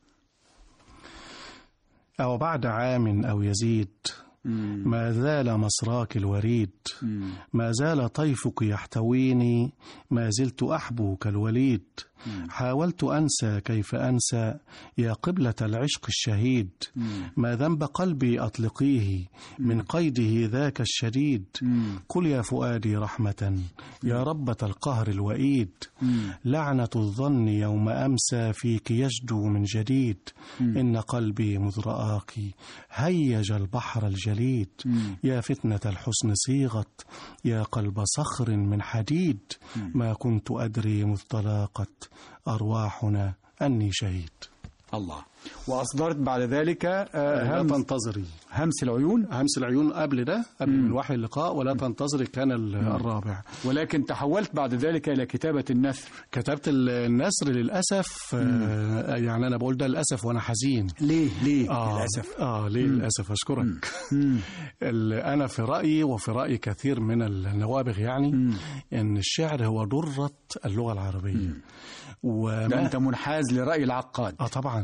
أو بعد عام أو يزيد ما زال مصراك الوريد ما زال طيفك يحتويني ما زلت أحبو كالوليد حاولت أنسى كيف أنسى يا قبلة العشق الشهيد ما ذنب قلبي أطلقيه من قيده ذاك الشديد قل يا فؤادي رحمة يا ربة القهر الوئيد لعنة الظن يوم أمسى فيك يجدو من جديد إن قلبي مذ رآك هيج البحر الجليد يا فتنة الحسن صيغت يا قلب صخر من حديد ما كنت أدري مذ طلاقت أرواحنا أني شهيد الله وأصدرت بعد ذلك آه، لا همس, تنتظري همس العيون همس العيون قبل ده قبل من وحي اللقاء ولا تنتظري كان ال- الرابع ولكن تحولت بعد ذلك إلى كتابة النثر كتبت ال- النثر للأسف آه يعني أنا بقول ده للأسف وأنا حزين ليه ليه آه للأسف آه ليه للأسف أشكرك ال- أنا في رأيي وفي رأي كثير من النوابغ يعني إن الشعر هو درة اللغة العربية ده وما أنت منحاز لرأي العقاد اه طبعا طبعا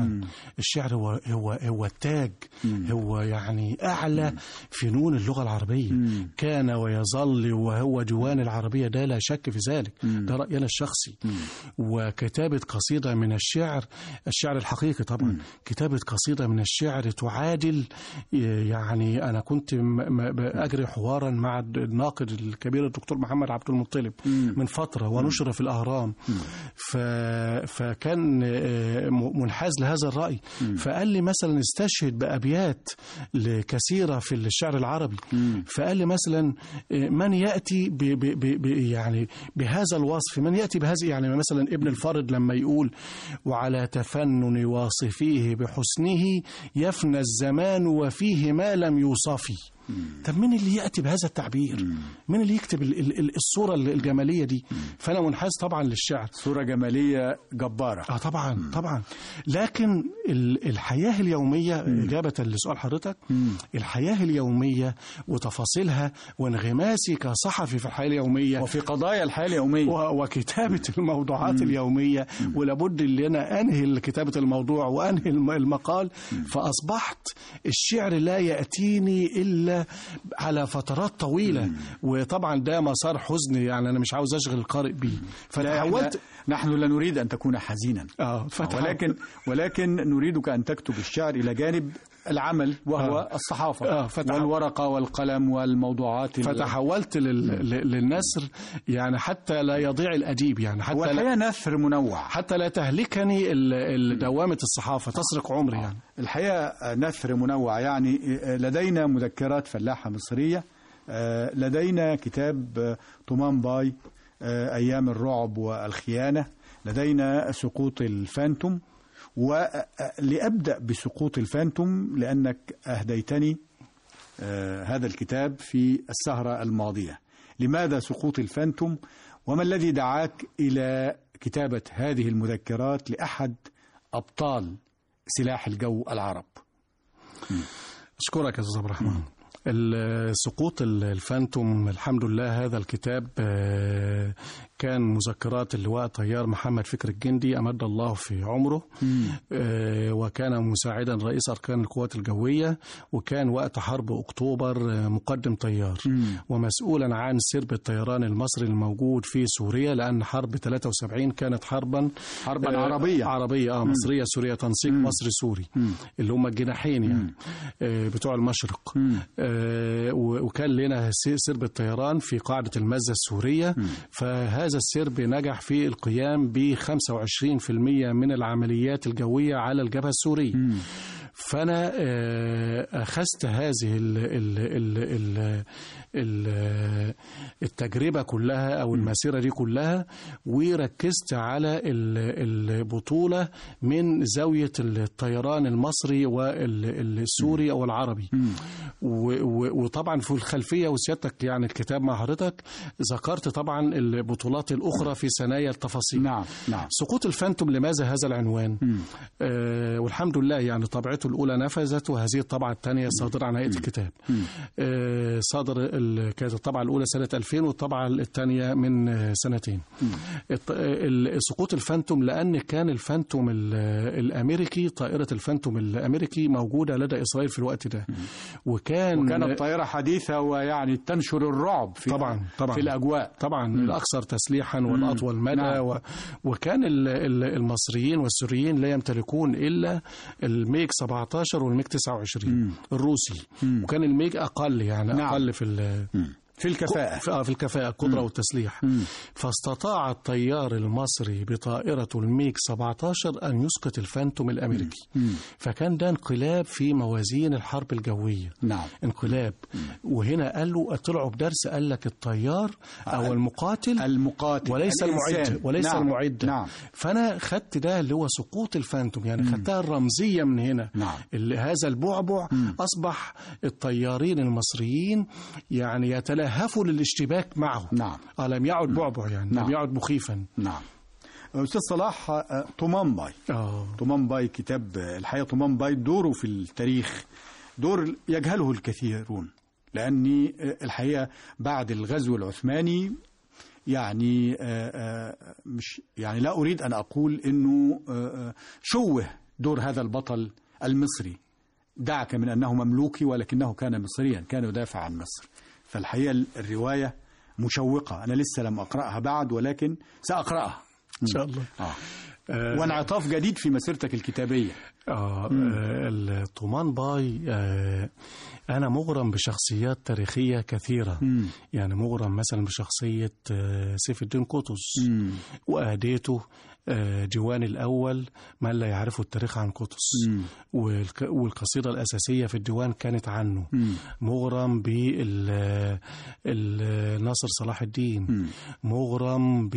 طبعا الشعر هو هو هو التاج هو يعني اعلى فنون اللغه العربيه كان ويظل وهو ديوان العربيه ده لا شك في ذلك ده راينا الشخصي وكتابه قصيده من الشعر الشعر الحقيقي طبعا كتابه قصيده من الشعر تعادل يعني انا كنت م- م- اجري حوارا مع الناقد الكبير الدكتور محمد عبد المطلب من فتره ونشر في الاهرام ف... فكان آه، م- منحاز لهذا الراي فقال لي مثلا استشهد بابيات كثيره في الشعر العربي فقال لي مثلا آه، من ياتي ب... ب... ب... ب... يعني بهذا الوصف من ياتي بهذا يعني مثلا ابن الفرد لما يقول وعلى تفنن واصفيه بحسنه يفنى الزمان وفيه ما لم يوصفي طب مين اللي ياتي بهذا التعبير مين اللي يكتب ال- ال- ال- الصوره الجماليه دي فانا منحاز طبعا للشعر صورة جمالية جبارة اه طبعا طبعا لكن ال- الحياه اليوميه اجابه لسؤال حضرتك الحياه اليوميه وتفاصيلها وانغماسي كصحفي في الحياه اليوميه وفي قضايا الحياة اليومية و- وكتابة الموضوعات اليومية ولابد ان انا انهي كتابة الموضوع وانهي الم- المقال فاصبحت الشعر لا ياتيني الا على فترات طويلة وطبعا ده مسار حزن يعني انا مش عاوز اشغل القارئ بيه لا، فتحولت إحنا- نحن لا نريد أن تكون حزينا اه فتح- ولكن ولكن نريدك أن تكتب الشعر إلى جانب العمل وهو آه. الصحافة آه، فتح- والورقة والقلم والموضوعات ال- فتحولت لل... لل- للنسر يعني حتى لا يضيع الاديب يعني هو حتى لا الحقيقة نثر منوع حتى لا تهلكني ال- ال- دوامة الصحافة تسرق عمري يعني الحقيقة نثر منوع يعني لدينا مذكرات فلاحة مصرية لدينا كتاب طمان باي أيام الرعب والخيانة لدينا سقوط الفانتوم ولأبدأ بسقوط الفانتوم لأنك أهديتني آه، هذا الكتاب في السهرة الماضية لماذا سقوط الفانتوم وما الذي دعاك إلى كتابة هذه المذكرات لأحد أبطال سلاح الجو العرب أشكرك يا أستاذ عبد الرحمن ال- سقوط ال- الفانتوم الحمد لله هذا الكتاب آه، كان مذكرات اللواء طيار محمد فكر الجندي أمد الله في عمره آه، وكان مساعدا رئيس أركان القوات الجوية وكان وقت حرب أكتوبر آه، مقدم طيار ومسؤولا عن سرب الطيران المصري الموجود في سوريا لأن حرب 73 كانت حربا حربا آه، عربية عربية اه مصرية سورية تنسيق مصري سوري اللي هم الجناحين يعني آه، بتوع المشرق آه، و- وكان لنا س- سرب الطيران في قاعدة المزة السورية فهذا السرب نجح في القيام ب 25% من العمليات الجوية على الجبهة السورية فأنا آه، أخذت هذه ال ال ال ال ال التجربة كلها أو المسيرة دي كلها وركزت على ال- البطولة من زاوية الطيران المصري والسوري أو العربي و- و- وطبعا في الخلفية وسيادتك يعني الكتاب مع حضرتك ذكرت طبعا البطولات الأخرى في ثنايا التفاصيل نعم نعم سقوط الفانتوم لماذا هذا العنوان آه والحمد لله يعني طبعته الأولى نفذت وهذه الطبعة الثانية صادرة عن هيئة الكتاب آه صادر ال- كانت الطبعة الأولى سنة 2000 والطبعة الثانية من آه، سنتين الط- ال- سقوط الفانتوم لأن كان الفانتوم ال- الأمريكي طائرة الفانتوم الأمريكي موجودة لدى إسرائيل في الوقت ده وكان وكانت طائرة حديثة ويعني تنشر الرعب في طبعا طبعا في الأجواء طبعا الاكثر تسليحا والاطول مدى نعم. و... وكان ال- ال- المصريين والسوريين لا يمتلكون الا الميج 17 والميج 29 الروسي وكان الميج اقل يعني نعم. اقل في ال... في الكفاءة في آه، في الكفاءة القدرة والتسليح فاستطاع الطيار المصري بطائرة الميج 17 أن يسقط الفانتوم الأمريكي فكان ده انقلاب في موازين الحرب الجوية نعم انقلاب وهنا قال له طلعوا بدرس قال لك الطيار او المقاتل المقاتل وليس الإنسان. المعد وليس نعم. المعد نعم فانا خدت ده اللي هو سقوط الفانتوم يعني خدتها الرمزيه من هنا نعم. اللي هذا البعبع اصبح الطيارين المصريين يعني يتلهفوا للاشتباك معه نعم. آه لم يعد بعبع يعني نعم. لم يعد مخيفا نعم أستاذ صلاح آه، طومان باي اه طومان باي كتاب آه، الحقيقة طومان باي دوره في التاريخ دور يجهله الكثيرون لأني آه، الحقيقة بعد الغزو العثماني يعني آه، آه، مش يعني لا أريد أن أقول أنه آه، آه، شوه دور هذا البطل المصري دعك من أنه مملوكي ولكنه كان مصريا كان يدافع عن مصر فالحقيقة الرواية مشوقة أنا لسه لم أقرأها بعد ولكن سأقرأها ان شاء الله آه. آه، وانعطاف جديد في مسيرتك الكتابية آه آه، الطومان باي آه أنا مغرم بشخصيات تاريخية كثيرة مم. يعني مغرم مثلا بشخصية آه سيف الدين قطز مم. وأهديته آه جوان الأول من لا يعرف التاريخ عن قطز مم. والك والقصيدة الأساسية في الديوان كانت عنه مم. مغرم بالناصر صلاح الدين مم. مغرم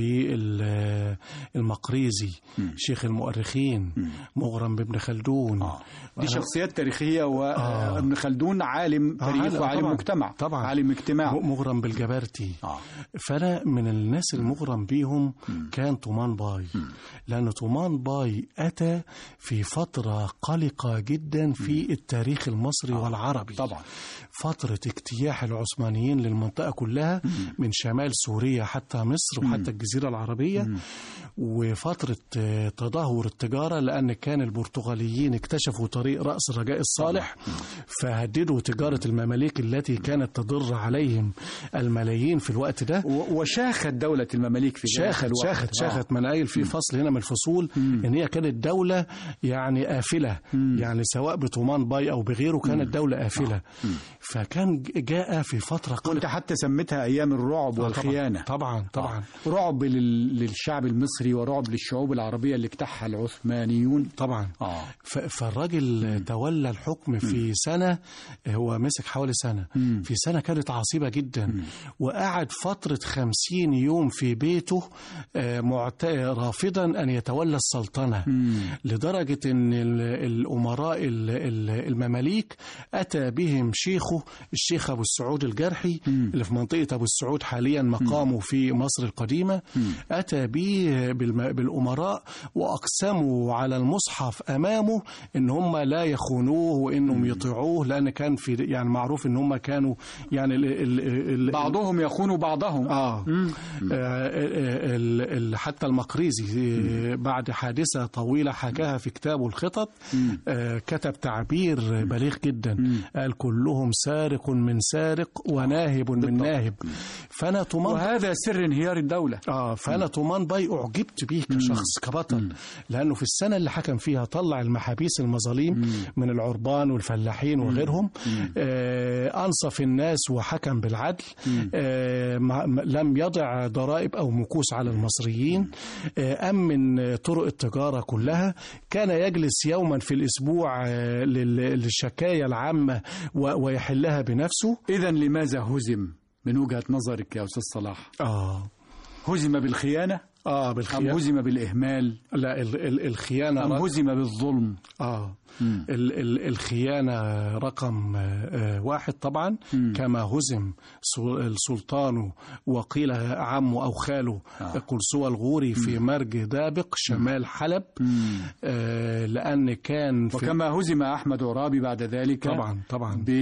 بالمقريزي شيخ المؤرخين مغرم بابن خلدون آه. دي شخصيات تاريخية وابن خلدون عالم آه، تاريخ عالم، وعالم طبعاً. مجتمع طبعاً. عالم اجتماع م- مغرم بالجبرتي آه. فانا من الناس المغرم بيهم كان طومان باي لان طومان باي اتى في فتره قلقه جدا في التاريخ المصري والعربي طبعا فترة اجتياح العثمانيين للمنطقة كلها من شمال سوريا حتى مصر وحتى الجزيرة العربية وفترة آه، تدهور التجارة لأن كان البرتغاليين اكتشفوا طريق رأس الرجاء الصالح فهددوا تجارة المماليك التي كانت تضر عليهم الملايين في الوقت ده و- وشاخت دولة المماليك في ذلك شاخت الوقت. شاخت آه. شاخت ما انا قايل في فصل هنا من الفصول ان هي كانت دوله يعني قافله يعني سواء بطومان باي او بغيره كانت دوله قافله فكان ج- جاء في فتره وانت قلقه حتى سميتها ايام الرعب والخيانه طبعا طبعا آه. رعب لل- للشعب المصري ورعب للشعوب العربيه اللي اجتاحها العثمانيون طبعا اه ف- فالراجل تولى الحكم في سنة هو مسك حوالي سنة في سنة كانت عصيبة جدا وقعد فترة خمسين يوم في بيته آه، معت- رافضا أن يتولى السلطنة لدرجة أن ال- الأمراء ال- ال- المماليك أتى بهم شيخه الشيخ أبو السعود الجرحي اللي في منطقة أبو السعود حاليا مقامه في مصر القديمة أتى به بالم- بالأمراء وأقسموا على المصحف أمامه إن هم لا يخونوه وإنهم يطيعوه لأن كان في يعني معروف إن هم كانوا يعني ال ال ال بعضهم يخون بعضهم آه. آه ال ال حتى المقريزي آه، بعد حادثة طويلة حكاها في كتابه الخطط آه كتب تعبير بليغ جدا قال كلهم سارق من سارق وناهب من ناهب فأنا طمان وهذا سر انهيار الدوله اه فانا طومان باي اعجبت بيه كشخص كبطل لانه في السنه اللي حكم فيها طلع المحابيس المظاليم من العربان والفلاحين وغيرهم آه انصف الناس وحكم بالعدل آه ما ما- لم يضع ضرائب او مكوس على المصريين آه امن طرق التجاره كلها كان يجلس يوما في الاسبوع آه لل- للشكايه العامه و- ويحلها بنفسه اذا لماذا هزم من وجهه نظرك يا استاذ صلاح اه هزم بالخيانه اه ام بالخيانه هزم بالاهمال لا ال- ال- الخيانه ام هزم بالظلم اه ال ال الخيانة رقم آه، واحد طبعا كما هزم سل- السلطان وقيل عمه أو خاله قرصوى الغوري في مرج دابق شمال حلب آه، لأن كان في وكما هزم احمد عرابي بعد ذلك طبعا طبعا ب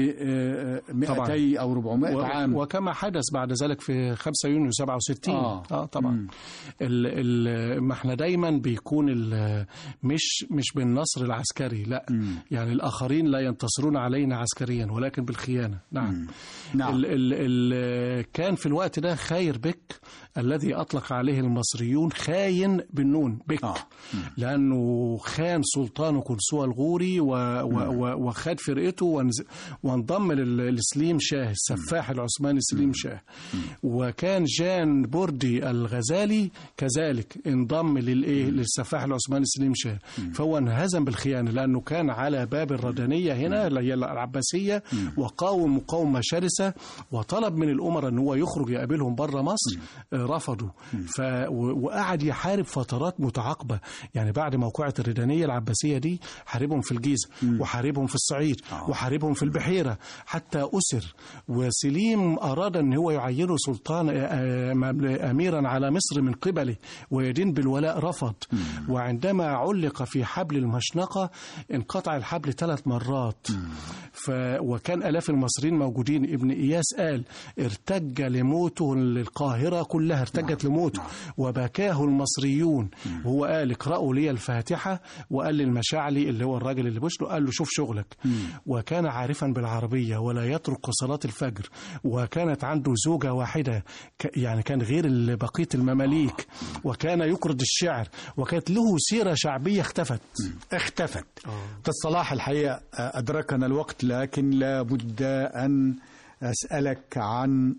200 او 400 و- عام وكما حدث بعد ذلك في 5 يونيو 67 آه. اه طبعا ال ال ما احنا دايما بيكون ال مش مش بالنصر العسكري لا يعني الاخرين لا ينتصرون علينا عسكريا ولكن بالخيانه نعم نعم. ال ال ال كان في الوقت ده خاير بك الذي اطلق عليه المصريون خاين بالنون بك آه. لانه خان سلطان كلثوى الغوري و و و وخد فرقته وانز- وانضم لل- لسليم شاه السفاح العثماني سليم شاه وكان جان بوردي الغزالي كذلك انضم للايه للسفاح العثماني سليم شاه فهو انهزم بالخيانه لانه كان على باب الردنيه هنا اللي هي العباسيه وقاوم مقاومه شرسه وطلب من الامراء ان هو يخرج يقابلهم بره مصر آه، رفضوا ف و- وقعد يحارب فترات متعاقبه يعني بعد موقعه الردنيه العباسيه دي حاربهم في الجيزه وحاربهم في الصعيد وحاربهم في البحيره حتى اسر وسليم اراد ان هو يعينه سلطان آه، آه، ممل- اميرا على مصر من قبله عليه ويدين بالولاء رفض وعندما علق في حبل المشنقة انقطع الحبل ثلاث مرات ف... وكان آلاف المصريين موجودين ابن إياس قال ارتج لموته القاهرة كلها ارتجت لموته وبكاه المصريون وهو قال اقرأوا لي الفاتحة وقال للمشاعلي اللي هو الراجل اللي بوش له قال له شوف شغلك وكان عارفا بالعربية ولا يترك صلاة الفجر وكانت عنده زوجة واحدة ك- يعني كان غير ال- بقية المماليك وكان يقرض الشعر وكانت له سيرة شعبية اختفت اختفت الصلاح الحقيقة أدركنا الوقت لكن لابد أن أسألك عن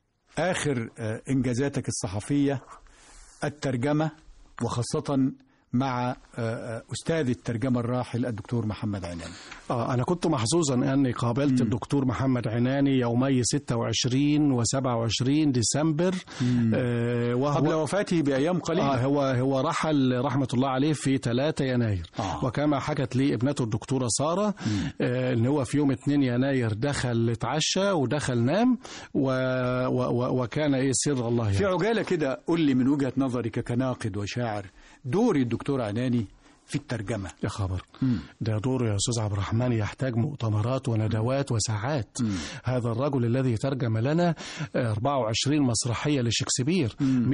آخر آه، إنجازاتك الصحفية الترجمة وخاصة مع آه، آه، أستاذ الترجمة الراحل الدكتور محمد عنان آه أنا كنت محظوظا أني قابلت الدكتور محمد عناني يومي 26 و 27 ديسمبر آه وهو قبل وفاته بأيام قليلة آه هو هو رحل رحمة الله عليه في 3 يناير آه. وكما حكت لي ابنته الدكتورة سارة آه ان هو في يوم 2 يناير دخل اتعشى ودخل نام و و و وكان ايه سر الله في يعني. عجالة كده قل لي من وجهة نظرك كناقد وشاعر دور الدكتور عناني في الترجمة يا خبر ده دور يا استاذ عبد الرحمن يحتاج مؤتمرات وندوات وساعات هذا الرجل الذي ترجم لنا آه، 24 مسرحيه لشكسبير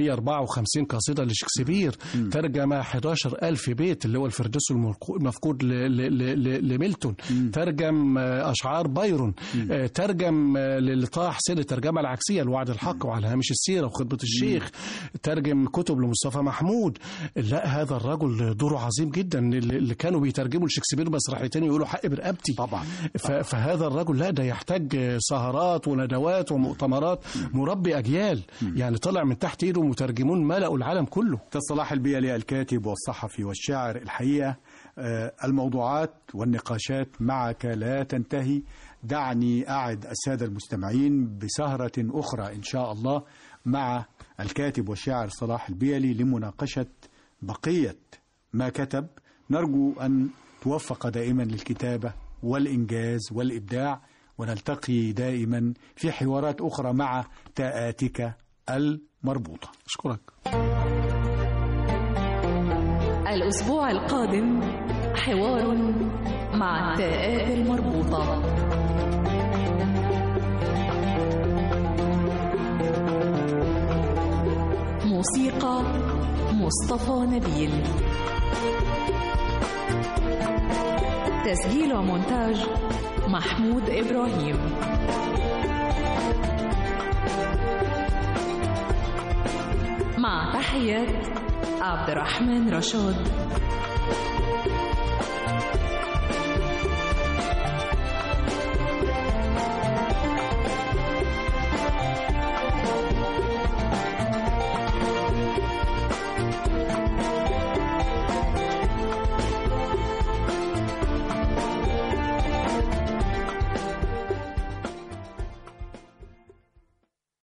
154 قصيده لشكسبير ترجم 11000 بيت اللي هو الفردوس الملقو- المفقود ل- ل- ل- ل- لميلتون ترجم آه، اشعار بايرون آه، ترجم آه، لطه حسين الترجمه العكسيه الوعد الحق وعلى هامش السيره وخطبه الشيخ ترجم كتب لمصطفى محمود لا هذا الرجل دوره عظيم جدا اللي اللي كانوا بيترجموا لشكسبير مسرحيتين يقولوا حق برقبتي طبعا. ف- فهذا الرجل لا ده يحتاج سهرات وندوات ومؤتمرات مربي اجيال يعني طلع من تحت ايده مترجمون ملأوا العالم كله أستاذ صلاح البيلي الكاتب والصحفي والشاعر الحقيقة آه، الموضوعات والنقاشات معك لا تنتهي دعني أعد السادة المستمعين بسهرة أخرى إن شاء الله مع الكاتب والشاعر صلاح البيلي لمناقشة بقية ما كتب نرجو أن توفق دائما للكتابة والإنجاز والإبداع ونلتقي دائما في حوارات أخرى مع تاءاتك المربوطة اشكرك الأسبوع القادم حوار مع التاءات المربوطة موسيقى مصطفى نبيل تسجيل ومونتاج محمود إبراهيم مع تحيات عبد الرحمن رشاد